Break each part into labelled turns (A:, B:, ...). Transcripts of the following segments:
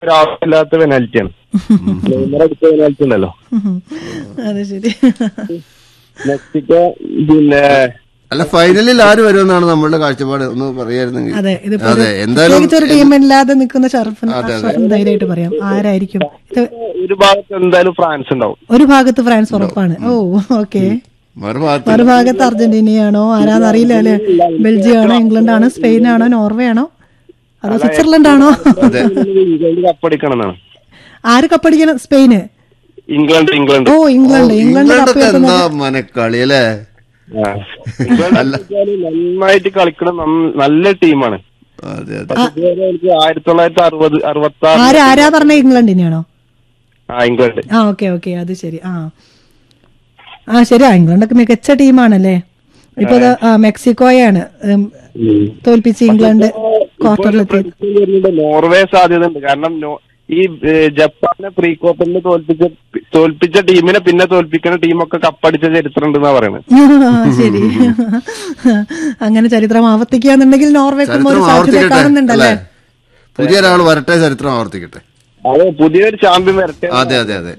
A: ഒരു ആവശ്യമില്ലാത്ത പെനാൽറ്റിയാണ് നെയ്മർ അടിച്ച പെനാൽറ്റി ഉണ്ടല്ലോ
B: അത് ശരി
A: മെക്സിക്കോ പിന്നെ
C: അല്ല ഫൈനലിൽ ആര് വരുമെന്നാണ് നമ്മളുടെ കാഴ്ചപ്പാട് ഒന്ന് പറയായിരുന്നെങ്കിൽ
B: അതെ ഇതിപ്പോ
C: അതെ
B: ഒരു-
C: എന്തായാലും
B: പ്രത്യേകിച്ച് ഒരു ടീമില്ലാതെ നിൽക്കുന്ന ഷറഫിന് ഷറഫിന് ധൈര്യമായിട്ട് പറയാം ആരായിരിക്കും ഇത്
A: ഒരു ഭാഗത്ത് എന്തായാലും ഫ്രാൻസ് ഉണ്ടാവും
B: ഒരു ഭാഗത്ത് ഫ്രാൻസ് ഉറപ്പാണ് ഓ ഓക്കെ
C: മറുഭാഗത്ത്
B: മറുഭാഗത്ത് അർജന്റീനയാണോ ആരാന്ന് അറിയില്ല അല്ലെ ബെൽജിയം ആണോ ഇംഗ്ലണ്ട് ആണോ സ്പെയിൻ ആണോ നോർവേ ആണോ അതോ സ്വിറ്റ്സർലൻഡ് ആണോ
A: ഇംഗ്ലണ്ട് കപ്പടിക്കണം എന്നാണ്
B: ആര് കപ്പടിക്കണം സ്പെയിന്
A: ഇംഗ്ലണ്ട് ഇംഗ്ലണ്ട്
B: ഓ ഇംഗ്ലണ്ട് ഇംഗ്ലണ്ട് കപ്പ്
C: ഇംഗ്ലണ്ടൊക്കെ എന്താ മനക്കളി അല്ലേ
A: ആ. ഇംഗ്ലണ്ട് വെച്ചാല് നന്നായിട്ട് കളിക്കണ നം- നല്ല ടീമാണ്
C: അതെ അതെ
A: പക്ഷെ ഇതുവരെ എനിക്ക് ആയിരത്തി തൊള്ളായിരത്തി അറുപത് അറുപത്തി ആറ്
B: ആര് ആരാ പറഞ്ഞ ഇംഗ്ലണ്ടിനെയാണോ
A: ആ ഇംഗ്ലണ്ട്
B: ആ ഓക്കെ ഓക്കെ അത് ശരി ആ ആ ശരി ആ ഇംഗ്ലണ്ടൊക്കെ മികച്ച ടീമാണല്ലേ ഇപ്പൊ ദാ, ആ, മെക്സിക്കോയാണ് ഉം, തോൽപ്പിച്ച് ഇംഗ്ലണ്ട് ക്വാർട്ടറിലെത്തി
A: prediction വരുന്നുണ്ട്. നോർവേ സാധ്യത ഉണ്ട് കാരണം നോ- ഈ ഏ, ജപ്പാനെ പ്രീ ക്വാർട്ടറിൽ തോൽപ്പിച്ച തോൽപ്പിച്ച ടീമിനെ പിന്നെ തോൽപ്പിക്കുന്ന ടീമൊക്കെ കപ്പടിച്ച ചരിത്രം ഉണ്ടെന്നാ പറയുന്നത്
B: ആ, ശരി അങ്ങനെ ചരിത്രം ആവർത്തിക്കുകയാണെന്നുണ്ടെങ്കിൽ നോർവേക്കും ഒരു
C: ചരിത്രം
B: സാധ്യത
C: ആവർത്തിക്കട്ടെ
B: കാണുന്നുണ്ടല്ലേ
C: അല്ലേ പുതിയ ഒരാൾ വരട്ടെ ചരിത്രം ആവർത്തിക്കട്ടെ
A: അതെ പുതിയൊരു ചാമ്പ്യൻ വരട്ടെ
C: അതെ അതെ അതെ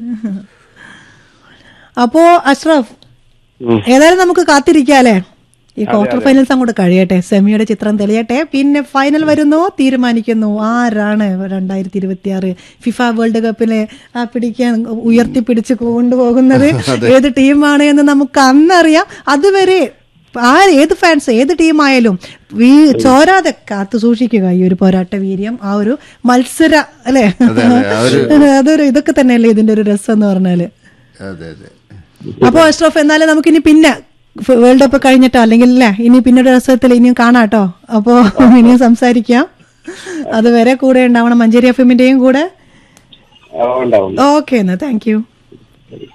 B: അപ്പോ അഷ്റഫ്
A: ഉം.
B: ഏതായാലും നമുക്ക് കാത്തിരിക്കാല്ലേ ഈ ക്വാർട്ടർ ഫൈനൽസ് അങ്ങോട്ട് കഴിയട്ടെ സെമിയുടെ ചിത്രം തെളിയട്ടെ പിന്നെ ഫൈനൽ വരുന്നു തീരുമാനിക്കുന്നു ആരാണ് രണ്ടായിരത്തി ഇരുപത്തി ആറ് ഫിഫ വേൾഡ് കപ്പിനെ ആ, പിടിക്കാൻ ഉയർത്തിപ്പിടിച്ച് കൊണ്ടുപോകുന്നത് ഏത് ടീമാണ് എന്ന് നമുക്ക് അന്നറിയാം അതുവരെ ആ ഏത് ഫാൻസ് ഏത് ടീമായാലും വീ ചോരാതെ കാത്തു സൂക്ഷിക്കുക ഈ ഒരു പോരാട്ട വീര്യം ആ ഒരു മത്സര അല്ലെ
C: അതെ, ആ ഒരു-
B: അതൊരു ഇതൊക്കെ തന്നെയല്ലേ ഇതിന്റെ ഒരു രസം എന്ന് പറഞ്ഞാല്
C: അതെ അതെ
B: അപ്പോ അഷ്റഫ് എന്നാലും നമുക്കിനി പിന്നെ ഫ് വേൾഡ് കപ്പ് കഴിഞ്ഞിട്ടോ അല്ലെങ്കിൽ അല്ലേ ഇനി പിന്നീട് രസത്തിൽ ഇനിയും കാണാട്ടോ അപ്പോ ഇനിയും സംസാരിക്കാം അതുവരെ കൂടെ ഉണ്ടാവണം മഞ്ചേരി എഫ് എമ്മിന്റെയും കൂടെ
A: ആ, ഉണ്ടാവും
B: ഓക്കെ എന്നാ താങ്ക് യു